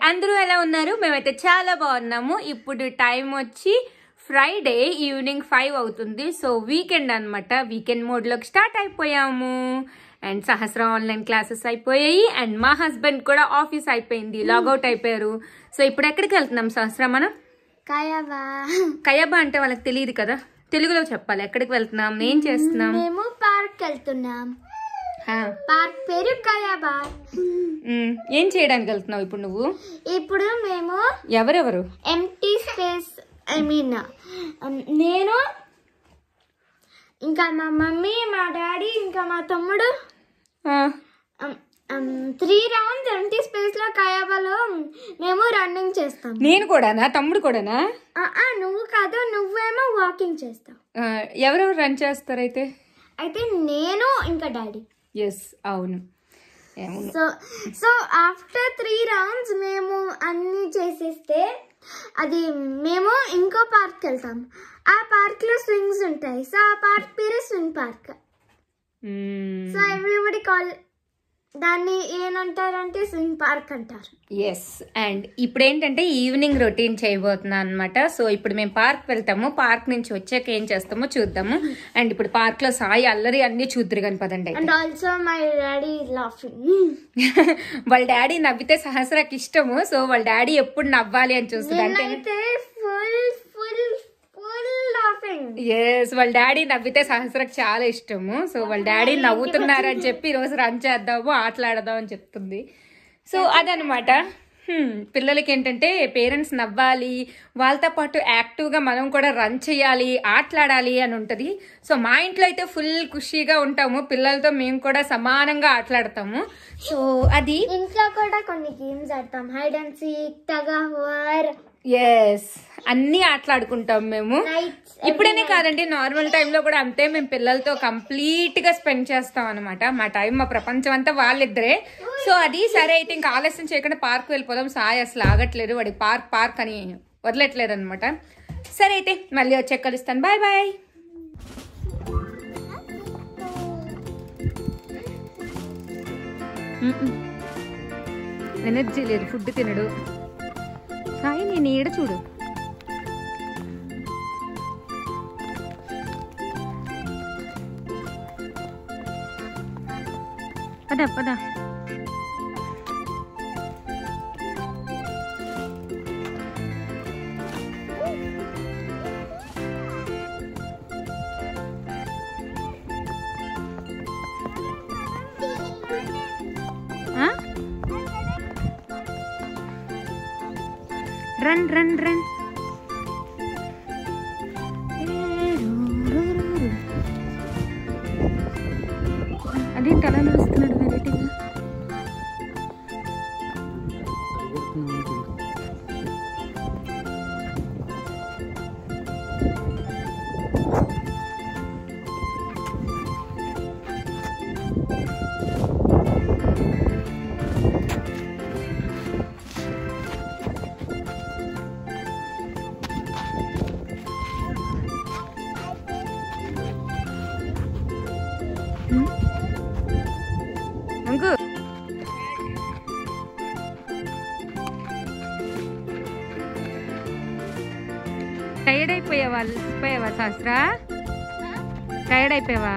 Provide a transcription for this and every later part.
అందరూ ఎలా ఉన్నారు మేమైతే చాలా బాగున్నాము ఇప్పుడు టైం వచ్చి ఫ్రైడే ఈవినింగ్ ఫైవ్ అవుతుంది సో వీకెండ్ అన్నమాట వీకెండ్ మోడ్లోకి స్టార్ట్ అయిపోయాము అండ్ సహస్రం ఆన్లైన్ క్లాసెస్ అయిపోయాయి అండ్ మా హస్బెండ్ కూడా ఆఫీస్ అయిపోయింది లాగౌట్ అయిపోయారు సో ఇప్పుడు ఎక్కడికి వెళ్తున్నాం సహస్రం మనం కాయవా కయబా అంటే వాళ్ళకి తెలియదు కదా తెలుగులో చెప్పాలి ఎక్కడికి వెళ్తున్నాం ఏం చేస్తున్నాం మేము పార్క్ వెళ్తున్నాం ఆ, పార్క్ పేరు కయాబా ఉమ్, ఏం చేయడానికి వెళ్తున్నావు ఇప్పుడు నువ్వు ఇప్పుడు మేము ఎవరెవరు ఎంటీ స్పేస్ ఐ మీన్ నేను ఇంకా మా మమ్మీ మా డాడీ ఇంకా మా తమ్ముడు ఆ, త్రీ రౌండ్స్ ఎంటీ స్పేస్ లో కయాబాలో మేము రన్నింగ్ చేస్తాం నేను కూడానా తమ్ముడు కూడానా ఆ, ఆ, నువ్వు కాదు నువ్వేమో వాకింగ్ చేస్తావు ఆ, ఎవరెవరు రన్ చేస్తారైతే అయితే నేను ఇంకా డాడీ ఎస్ అవును అవును so so after three rounds మేము అన్ని చేసేస్తే అది మేము ఇంకో పార్క్ వెళ్తాం ఆ పార్క్ లో స్వింగ్స్ ఉంటాయి సో ఆ పార్క్ పేరు swing park so everybody call దాన్ని ఏమంటారంటే స్వింగ్ పార్క్ అంటారు ఎస్ అండ్ ఇప్పుడు ఏంటంటే ఈవినింగ్ రొటీన్ చేయబోతున్నా అనమాట సో ఇప్పుడు మేము పార్క్ వెళ్తాము పార్క్ నుంచి వచ్చాక ఏం చేస్తామో చూద్దాము అండ్ ఇప్పుడు పార్క్ లో సాయి అల్లరి అన్ని చూద్దరు కానీ పదండి అయితే. And also my daddy laughing వాళ్ళ డాడీ నవ్వితే సహస్రాకి ఇష్టము సో వాళ్ళ డాడీ ఎప్పుడు నవ్వాలి అని చూస్తుంది అంటే నేనైతే full full full laughing yes వాళ్ళ డాడీ నవ్వితే సహస్రకు చాలా ఇష్టము సో వాళ్ళ డాడీ నవ్వుతున్నారని చెప్పి ఈరోజు రన్ చేద్దాము ఆటలాడదాం అని చెప్తుంది సో అదనమాట హ్మ్, పిల్లలకి ఏంటంటే పేరెంట్స్ నవ్వాలి వాళ్ళతో పాటు యాక్టివ్గా మనం కూడా రన్ చేయాలి ఆటలాడాలి అని ఉంటుంది సో మా ఇంట్లో అయితే ఫుల్ ఖుషీగా ఉంటాము పిల్లలతో మేము కూడా సమానంగా ఆటలాడతాము సో అది ఇంట్లో కూడా కొన్ని గేమ్స్ ఆడతాం hide and seek tug of war yes అన్నీ ఆటలాడుకుంటాం మేము నైట్స్ ఇప్పుడేనే కాదండి నార్మల్ టైంలో కూడా అంతే మేము పిల్లలతో కంప్లీట్ గా స్పెండ్ చేస్తాం అనమాట మా టైం మా ప్రపంచం అంతా వాళ్ళిద్దరే సో అది సరే అయితే ఇంకా ఆలస్యం చేయకుండా పార్క్ వెళ్ళిపోదాం సాయి అసలు ఆగట్లేదు వాడి పార్క్ పార్క్ అని వదలట్లేదు అనమాట సరే అయితే మళ్ళీ వచ్చే కలుస్తాను బాయ్ బాయ్ ఎనర్జీ లేదు ఫుడ్ తినడు సాయి నేను ఈడ చూడు పద పద రన్ రన్ రన్ అదేంటి అలా నడుస్తున్నాడు వెరైటీగా అంకు టైర్డ్ అయిపోయావా అలసిపోయావా శాస్త్ర టైర్డ్ అయిపోయావా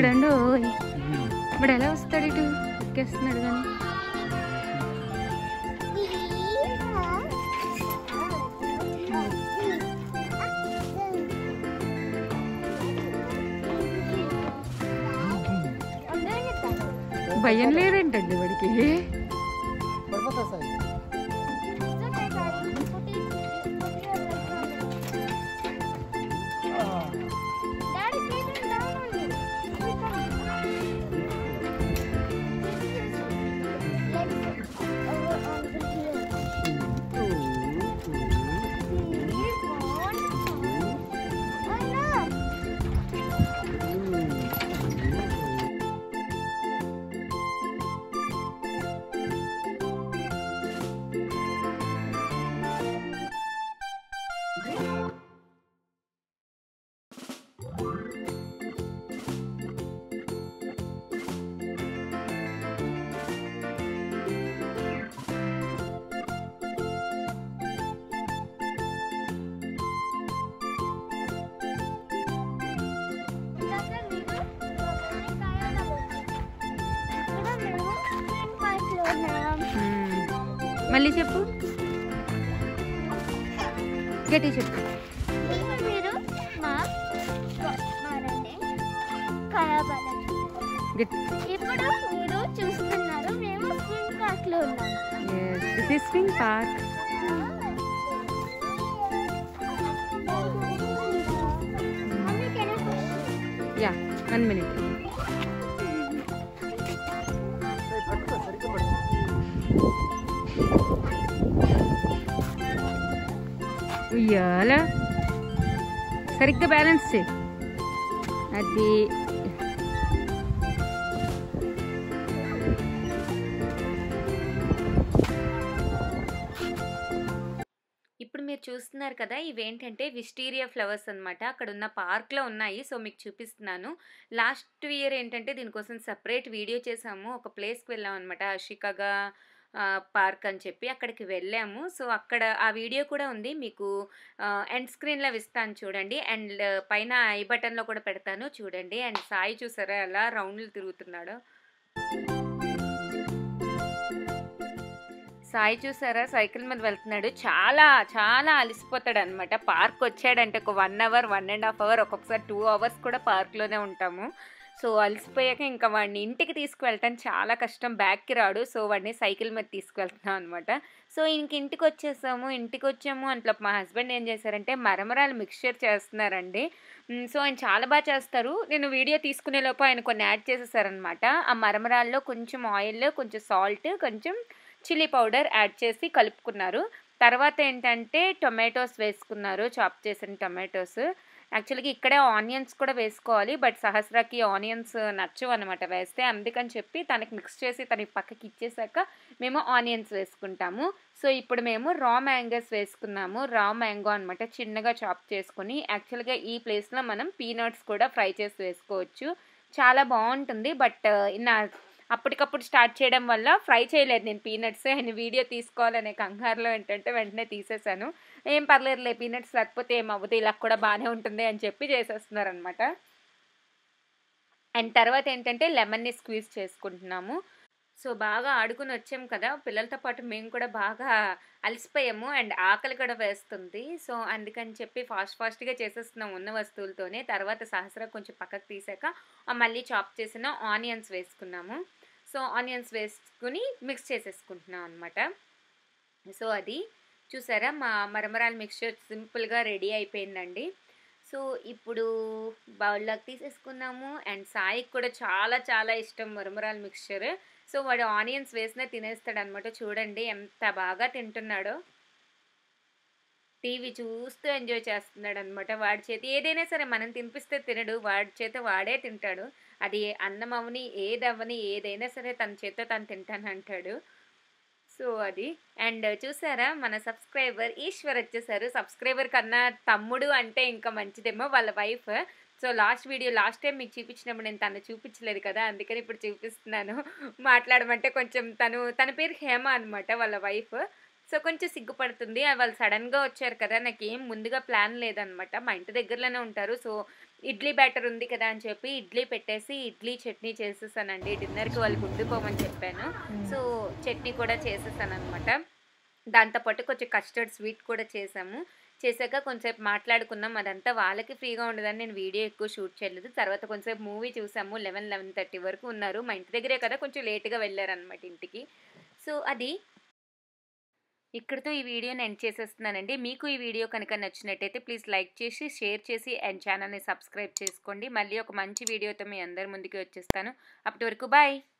ఇక్కడ ఉండు ఓయ్. ఇప్పుడు ఎలా వస్తాడు ఇటు ఎక్కేస్తున్నాడు కానీ భయం లేదేంటండి వాడికి పడిపోతా సార్ మ్మ్. మళ్ళీ చెప్పు గట్టి చెప్పు మీరు మా మారండి కయాబాలం గట్టి ఇప్పుడు మీరు చూస్తున్నారు మేము స్విమ్ పార్క్ లో ఉన్నాము this is swing park yeah one minute పట్టుకో సరిగ్గా పట్టుకో ఉయ్యాల సరిగ్గా బ్యాలెన్స్ చేయి అది ఇప్పుడు మీరు చూస్తున్నారు కదా ఇవేంటంటే విస్టీరియా ఫ్లవర్స్ అన్నమాట అక్కడ ఉన్న పార్క్లో ఉన్నాయి సో మీకు చూపిస్తున్నాను లాస్ట్ ఇయర్ ఏంటంటే దీనికోసం సపరేట్ వీడియో చేసాము ఒక ప్లేస్కి వెళ్ళాం అనమాట అషికాగా పార్క్ అని చెప్పి అక్కడికి వెళ్ళాము సో అక్కడ ఆ వీడియో కూడా ఉంది మీకు ఎండ్ స్క్రీన్లో ఇస్తాను చూడండి అండ్ పైన ఐ బటన్లో కూడా పెడతాను చూడండి అండ్ సాయి చూసారా ఎలా రౌండ్లు తిరుగుతున్నాడో సాయి చూసారా సైకిల్ మీద వెళ్తున్నాడు చాలా చాలా అలసిపోతాడు అనమాట పార్క్ వచ్చాడంటే ఒక one hour one and half hour ఒక్కొక్కసారి టూ అవర్స్ కూడా పార్క్లోనే ఉంటాము సో అలసిపోయాక ఇంకా వాడిని ఇంటికి తీసుకువెళ్ళటం చాలా కష్టం బ్యాక్కి రాడు సో వాడిని సైకిల్ మీద తీసుకువెళ్తున్నాం అనమాట సో ఇంక ఇంటికి వచ్చేసాము ఇంటికి వచ్చాము అంట్లో మా హస్బెండ్ ఏం చేశారంటే మరమరాలు మిక్స్చర్ చేస్తున్నారండి మ్, సో ఆయన చాలా బాగా చేస్తారు నేను వీడియో తీసుకునే లోపు ఆయన కొన్ని యాడ్ చేసేసారనమాట ఆ మరమరాల్లో కొంచెం ఆయిల్ కొంచెం సాల్ట్ కొంచెం చిల్లీ పౌడర్ యాడ్ చేసి కలుపుకున్నారు తర్వాత ఏంటంటే టొమాటోస్ వేసుకున్నారు చాప్ చేసిన టొమాటోస్ యాక్చువల్గా ఇక్కడే ఆనియన్స్ కూడా వేసుకోవాలి బట్ సహస్రాకి ఆనియన్స్ నచ్చవు అనమాట వేస్తే అందుకని చెప్పి తనకి మిక్స్ చేసి తనకి పక్కకి ఇచ్చేసాక మేము ఆనియన్స్ వేసుకుంటాము సో ఇప్పుడు మేము రా మ్యాంగోస్ వేసుకున్నాము రా మ్యాంగో అనమాట చిన్నగా చాప్ చేసుకొని యాక్చువల్గా ఈ ప్లేస్లో మనం పీనట్స్ కూడా ఫ్రై చేసి వేసుకోవచ్చు చాలా బాగుంటుంది బట్ నా అప్పటికప్పుడు స్టార్ట్ చేయడం వల్ల ఫ్రై చేయలేదు నేను పీనట్స్ ఆయన వీడియో తీసుకోవాలనే కంగారులో ఏంటంటే వెంటనే తీసేశాను ఏం పర్లేదులే పీనట్స్ లేకపోతే ఏం అవ్వదు ఇలా కూడా బాగానే ఉంటుంది అని చెప్పి చేసేస్తున్నారనమాట అండ్ తర్వాత ఏంటంటే లెమన్ని స్క్వీజ్ చేసుకుంటున్నాము సో బాగా ఆడుకుని వచ్చాం కదా పిల్లలతో పాటు మేము కూడా బాగా అలసిపోయాము అండ్ ఆకలి కూడా వేస్తుంది సో అందుకని చెప్పి ఫాస్ట్ ఫాస్ట్గా చేసేస్తున్నాం ఉన్న వస్తువులతోనే తర్వాత సహస్ర కొంచెం పక్కకు తీసాక ఆ మళ్ళీ చాప్ చేసిన ఆనియన్స్ వేసుకున్నాము సో ఆనియన్స్ వేసుకుని మిక్స్ చేసేసుకుంటున్నాం అనమాట సో అది చూసారా మా మరమరాల మిక్చర్ సింపుల్గా రెడీ అయిపోయిందండి సో ఇప్పుడు బౌల్లోకి తీసేసుకున్నాము అండ్ సాయికి కూడా చాలా చాలా ఇష్టం మరమరాల మిక్చర్ సో వాడు ఆనియన్స్ వేసినా తినేస్తాడు అనమాట చూడండి ఎంత బాగా తింటున్నాడో టీవీ చూస్తూ ఎంజాయ్ చేస్తున్నాడు అనమాట వాడి చేతి ఏదైనా సరే మనం తినిపిస్తే తినడు వాడి చేత వాడే తింటాడు అది అన్నం అవని ఏది అవ్వని ఏదైనా సరే తన చేత తను తింటాను అంటాడు సో అది అండ్ చూసారా మన సబ్స్క్రైబర్ ఈశ్వర్ వచ్చేసారు సబ్స్క్రైబర్ కన్నా తమ్ముడు అంటే ఇంకా మంచిదేమో వాళ్ళ wife so last video last time మీకు చూపించినప్పుడు నేను తను చూపించలేదు కదా అందుకని ఇప్పుడు చూపిస్తున్నాను మాట్లాడమంటే కొంచెం తను తన పేరు హేమ అనమాట వాళ్ళ వైఫ్ సో కొంచెం సిగ్గుపడుతుంది ఆ వాళ్ళు సడన్గా వచ్చారు కదా నాకు ఏం ముందుగా ప్లాన్ లేదనమాట మా ఇంటి దగ్గరలోనే ఉంటారు సో ఇడ్లీ బ్యాటర్ ఉంది కదా అని చెప్పి ఇడ్లీ పెట్టేసి ఇడ్లీ చట్నీ చేసేసానండి డిన్నర్కి వాళ్ళకి ఉండిపోమని చెప్పాను సో చట్నీ కూడా చేసేసాను అనమాట దాంతోపాటు కొంచెం కస్టర్డ్ స్వీట్ కూడా చేసాము చేశాక కొంచెంసేపు మాట్లాడుకున్నాం అదంతా వాళ్ళకి ఫ్రీగా ఉండదని నేను వీడియో ఎక్కువ షూట్ చేయలేదు తర్వాత కొంచెంసేపు మూవీ చూసాము లెవెన్ లెవెన్ థర్టీ వరకు ఉన్నారు మా ఇంటి దగ్గరే కదా కొంచెం లేట్గా వెళ్ళారనమాట ఇంటికి సో అది ఇక్కడితో ఈ వీడియోని ఎండ్ చేసేస్తున్నానండి మీకు ఈ వీడియో కనుక నచ్చినట్టయితే ప్లీజ్ లైక్ చేసి షేర్ చేసి అండ్ ఛానల్ని సబ్స్క్రైబ్ చేసుకోండి మళ్ళీ ఒక మంచి వీడియోతో మీ అందరి ముందుకు వచ్చేస్తాను అప్పటి వరకు బాయ్